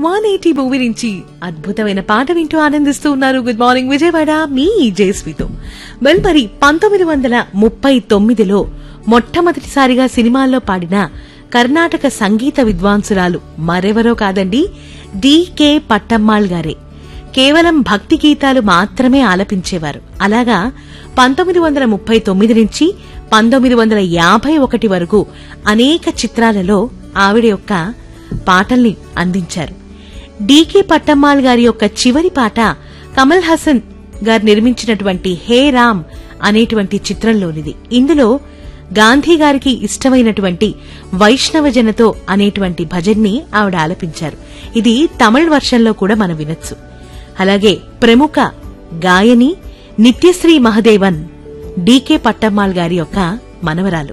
one eighty movie నుంచి అద్భుతమైన పాట వింటూ ఆనందిస్తూ ఉన్నారు గుడ్ మార్నింగ్ విజయవాడ మీ జేస్వితో వెల్ మరి పంతొమ్మిది వందల ముప్పై తొమ్మిదిలో మొట్టమొదటిసారిగా సినిమాల్లో పాడిన కర్ణాటక సంగీత విద్వాంసురాలు మరెవరో కాదండి డికే పట్టమ్మాళ్ గారే కేవలం భక్తి గీతాలు మాత్రమే ఆలపించేవారు అలాగా పంతొమ్మిది వందల ముప్పై తొమ్మిది నుంచి పంతొమ్మిది వందల యాభై ఒకటి వరకు అనేక చిత్రాలలో ఆవిడ యొక్క పాటల్ని అందించారు డీకే పట్టమ్మాళ్ గారి యొక్క చివరి పాట కమల్ హాసన్ గారు నిర్మించినటువంటి హే రామ్ అనేటువంటి చిత్రంలోనిది ఇందులో గాంధీ గారికి ఇష్టమైనటువంటి వైష్ణవ జనతో అనేటువంటి భజన్ని ఆవిడ ఆలపించారు ఇది తమిళ్ వర్షన్లో కూడా మనం వినొచ్చు అలాగే ప్రముఖ గాయని నిత్యశ్రీ మహదేవన్ డీకే పట్టమ్మాళ్ గారి యొక్క మనవరాలు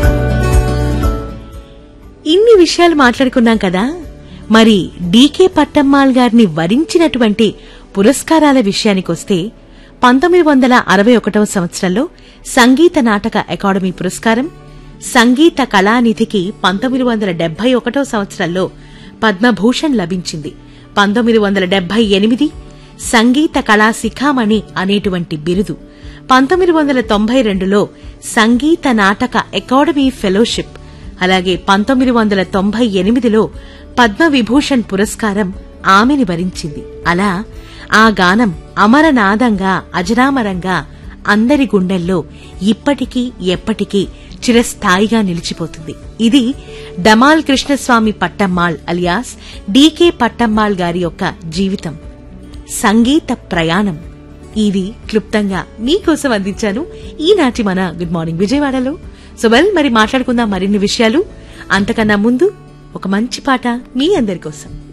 ఇన్ని విషయాలు మాట్లాడుకున్నాం కదా మరి డీకే పట్టమ్మాళ్ గారిని వరించినటువంటి పురస్కారాల విషయానికొస్తే పంతొమ్మిది వందల అరవై ఒకటవ సంవత్సరంలో సంగీత నాటక అకాడమీ పురస్కారం సంగీత కళానిధికి పంతొమ్మిది వందల డెబ్బై ఒకటో సంవత్సరంలో పద్మభూషణ్ లభించింది పంతొమ్మిది వందల డెబ్బై ఎనిమిది సంగీత కళా శిఖామణి అనేటువంటి బిరుదు పంతొమ్మిది వందల తొంభై రెండులో సంగీత నాటక అకాడమీ ఫెలోషిప్ అలాగే పంతొమ్మిది వందల తొంభై ఎనిమిదిలో పద్మవిభూషణ్ పురస్కారం ఆమెని వరించింది అలా ఆ గానం అమరనాదంగా అజరామరంగా అందరి గుండెల్లో ఇప్పటికీ ఎప్పటికీ చిరస్థాయిగా నిలిచిపోతుంది ఇది డమాల్ కృష్ణస్వామి పట్టమ్మాళ్ అలియాస్ డీకే పట్టమ్మాళ్ గారి యొక్క జీవితం సంగీత ప్రయాణం ఇది క్లుప్తంగా మీకోసం అందించాను ఈనాటి మన గుడ్ మార్నింగ్ విజయవాడలో సో వెల్ మరి మాట్లాడుకుందాం మరిన్ని విషయాలు అంతకన్నా ముందు ఒక మంచి పాట మీ అందరి కోసం